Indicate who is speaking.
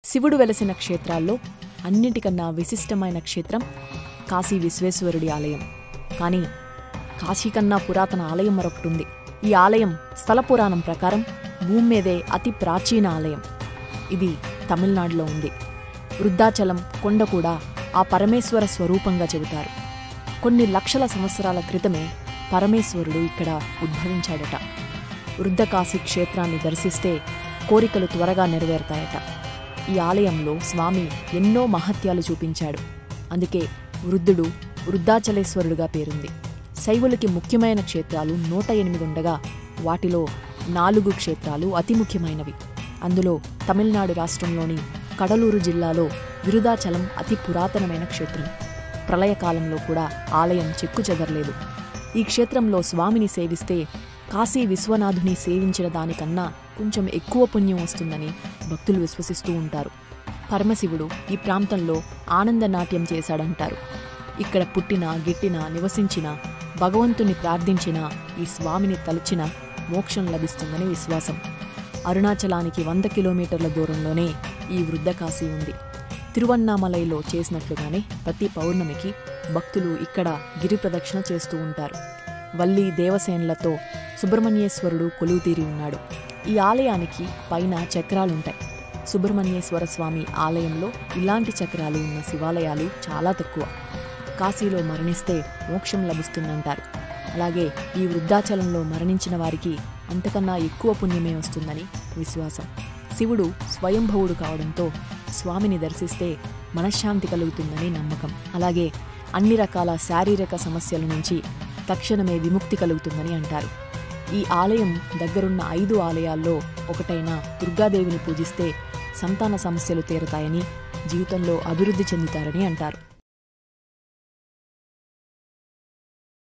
Speaker 1: శివుడు వెలసిన క్షేత్రాల్లో అన్నిటికన్నా విశిష్టమైన క్షేత్రం కాశీ విశ్వేశ్వరుడి ఆలయం కానీ కాశీ కన్నా పురాతన ఆలయం మరొకటి ఉంది ఈ ఆలయం స్థల పురాణం ప్రకారం భూమి మీదే అతి ప్రాచీన ఆలయం ఇది తమిళనాడులో ఉంది వృద్ధాచలం కొండ కూడా ఆ పరమేశ్వర స్వరూపంగా చెబుతారు కొన్ని లక్షల సంవత్సరాల క్రితమే పరమేశ్వరుడు ఇక్కడ ఉద్భవించాడట వృద్ధకాశీ క్షేత్రాన్ని దర్శిస్తే కోరికలు త్వరగా నెరవేరుతాయట ఈ ఆలయంలో స్వామి ఎన్నో మహత్యాలు చూపించాడు అందుకే వృద్ధుడు వృద్ధాచలేశ్వరుడుగా పేరుంది శైవులకి ముఖ్యమైన క్షేత్రాలు నూట ఎనిమిది ఉండగా వాటిలో నాలుగు క్షేత్రాలు అతి ముఖ్యమైనవి అందులో తమిళనాడు రాష్ట్రంలోని కడలూరు జిల్లాలో విరుదాచలం అతి పురాతనమైన క్షేత్రం ప్రళయకాలంలో కూడా ఆలయం చెక్కు చెదరలేదు ఈ క్షేత్రంలో స్వామిని సేవిస్తే కాశీ విశ్వనాథుని సేవించిన దానికన్నా కొంచెం ఎక్కువ పుణ్యం వస్తుందని భక్తులు విశ్వసిస్తూ ఉంటారు పరమశివుడు ఈ ప్రాంతంలో ఆనంద నాట్యం చేశాడంటారు ఇక్కడ పుట్టిన గిట్టిన నివసించిన భగవంతుని ప్రార్థించిన ఈ స్వామిని తలచిన మోక్షం లభిస్తుందని విశ్వాసం అరుణాచలానికి వంద కిలోమీటర్ల దూరంలోనే ఈ వృద్ధకాశీ ఉంది తిరువన్నామలైలో చేసినట్లుగానే ప్రతి పౌర్ణమికి భక్తులు ఇక్కడ గిరి ప్రదక్షిణ చేస్తూ ఉంటారు వల్లి దేవసేనలతో సుబ్రహ్మణ్యేశ్వరుడు కొలువుతీరి ఉన్నాడు ఈ ఆలయానికి పైన చక్రాలుంటాయి సుబ్రహ్మణ్యేశ్వర స్వామి ఆలయంలో ఇలాంటి చక్రాలు ఉన్న శివాలయాలు చాలా తక్కువ కాశీలో మరణిస్తే మోక్షం లభిస్తుందంటారు అలాగే ఈ వృద్ధాచలంలో మరణించిన వారికి అంతకన్నా ఎక్కువ పుణ్యమే వస్తుందని విశ్వాసం శివుడు స్వయంభవుడు కావడంతో స్వామిని దర్శిస్తే మనశ్శాంతి కలుగుతుందని నమ్మకం అలాగే అన్ని రకాల శారీరక సమస్యల నుంచి తక్షణమే విముక్తి కలుగుతుందని అంటారు ఈ ఆలయం దగ్గరున్న ఐదు ఆలయాల్లో ఒకటైన దుర్గాదేవిని పూజిస్తే సంతాన సమస్యలు తీరతాయని జీవితంలో అభివృద్ధి చెందుతారని అంటారు